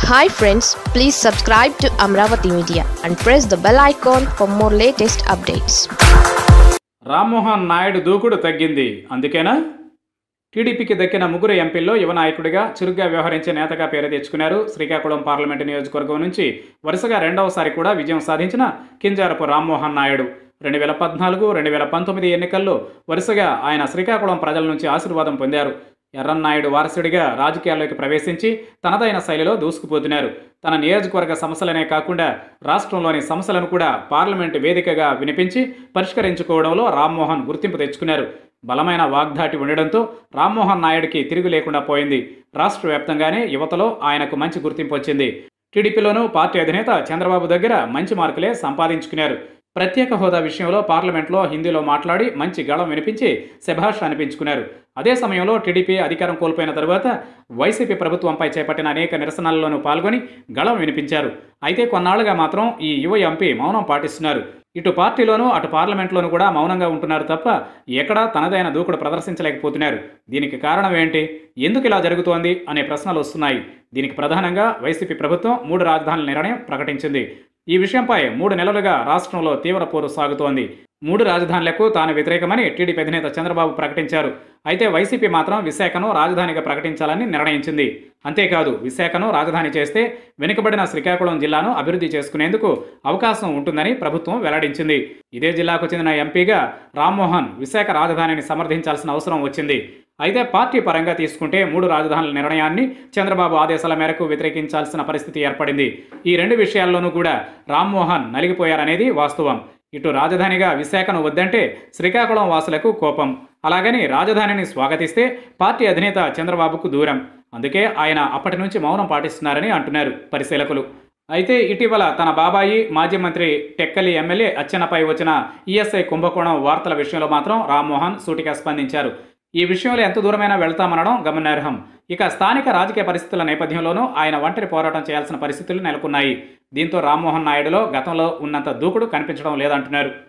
hi friends please subscribe to Amaravati media and press the bell icon for more latest updates Rammohan Naidu దూకుడు తగ్గింది అందుకేనా టీడీపీకి దక్కిన ముగ్గురు ఎంపీల్లో యువ నాయకుడిగా చురుగ్గా వ్యవహరించే నేతగా పేరు తెచ్చుకున్నారు శ్రీకాకుళం పార్లమెంటు నియోజకవర్గం నుంచి వరుసగా రెండవసారి కూడా విజయం సాధించిన కింజారపు రామ్మోహన్ నాయుడు రెండు వేల పద్నాలుగు రెండు వేల పంతొమ్మిది ఎన్నికల్లో వరుసగా ఆయన శ్రీకాకుళం ప్రజల నుంచి ఆశీర్వాదం పొందారు ఎర్రన్నాయుడు వారసుడిగా రాజకీయాల్లోకి ప్రవేశించి తనదైన శైలిలో దూసుకుపోతున్నారు తన నియోజకవర్గ సమస్యలనే కాకుండా రాష్ట్రంలోని సమస్యలను కూడా పార్లమెంటు వేదికగా వినిపించి పరిష్కరించుకోవడంలో రామ్మోహన్ గుర్తింపు తెచ్చుకున్నారు బలమైన వాగ్దాటి ఉండడంతో రామ్మోహన్ నాయుడికి తిరుగు లేకుండా పోయింది రాష్ట్ర వ్యాప్తంగానే యువతలో ఆయనకు మంచి గుర్తింపు వచ్చింది టీడీపీలోనూ పార్టీ అధినేత చంద్రబాబు దగ్గర మంచి మార్కులే సంపాదించుకున్నారు ప్రత్యేక హోదా విషయంలో పార్లమెంట్లో హిందీలో మాట్లాడి మంచి గళం వినిపించి శభాష్ అనిపించుకున్నారు అదే సమయంలో టీడీపీ అధికారం కోల్పోయిన తరువాత వైసీపీ ప్రభుత్వంపై చేపట్టిన అనేక నిరసనల్లోనూ పాల్గొని గళం వినిపించారు అయితే కొన్నాళ్లుగా మాత్రం ఈ యువ ఎంపీ మౌనం పాటిస్తున్నారు ఇటు పార్టీలోనూ అటు పార్లమెంట్లోనూ కూడా మౌనంగా ఉంటున్నారు తప్ప ఎక్కడా తనదైన దూకుడు ప్రదర్శించలేకపోతున్నారు దీనికి కారణం ఏంటి ఎందుకు ఇలా జరుగుతోంది అనే ప్రశ్నలు వస్తున్నాయి దీనికి ప్రధానంగా వైసీపీ ప్రభుత్వం మూడు రాజధానుల నిర్ణయం ప్రకటించింది ఈ విషయంపై మూడు నెలలుగా రాష్ట్రంలో తీవ్ర పోరు సాగుతోంది మూడు రాజధానులకు తాను వ్యతిరేకమని టీడీపీ అధినేత చంద్రబాబు ప్రకటించారు అయితే వైసీపీ మాత్రం విశాఖను రాజధానిగా ప్రకటించాలని నిర్ణయించింది అంతేకాదు విశాఖను రాజధాని చేస్తే వెనుకబడిన శ్రీకాకుళం జిల్లాను అభివృద్ధి చేసుకునేందుకు అవకాశం ఉంటుందని ప్రభుత్వం వెల్లడించింది ఇదే జిల్లాకు చెందిన ఎంపీగా రామ్మోహన్ విశాఖ రాజధానిని సమర్థించాల్సిన అవసరం వచ్చింది అయితే పార్టీ పరంగా తీసుకుంటే మూడు రాజధానుల నిర్ణయాన్ని చంద్రబాబు ఆదేశాల మేరకు వ్యతిరేకించాల్సిన పరిస్థితి ఏర్పడింది ఈ రెండు విషయాల్లోనూ కూడా రామ్మోహన్ నలిగిపోయారనేది వాస్తవం ఇటు రాజధానిగా విశాఖను వద్దంటే శ్రీకాకుళం వాసులకు కోపం అలాగని రాజధానిని స్వాగతిస్తే పార్టీ అధినేత చంద్రబాబుకు దూరం అందుకే ఆయన అప్పటి నుంచి మౌనం పాటిస్తున్నారని అంటున్నారు పరిశీలకులు అయితే ఇటీవల తన బాబాయి మాజీ మంత్రి టెక్కలి ఎమ్మెల్యే అచ్చెన్నపై వచ్చిన ఈఎస్ఐ కుంభకోణం వార్తల విషయంలో మాత్రం రామ్మోహన్ సూటిగా స్పందించారు ఈ విషయంలో ఎంత దూరమైనా వెళ్తామనడం గమనార్హం ఇక స్థానిక రాజకీయ పరిస్థితుల నేపథ్యంలోనూ ఆయన ఒంటరి పోరాటం చేయాల్సిన పరిస్థితులు నెలకొన్నాయి దీంతో రామ్మోహన్ నాయుడులో గతంలో ఉన్నంత దూకుడు కనిపించడం లేదంటున్నారు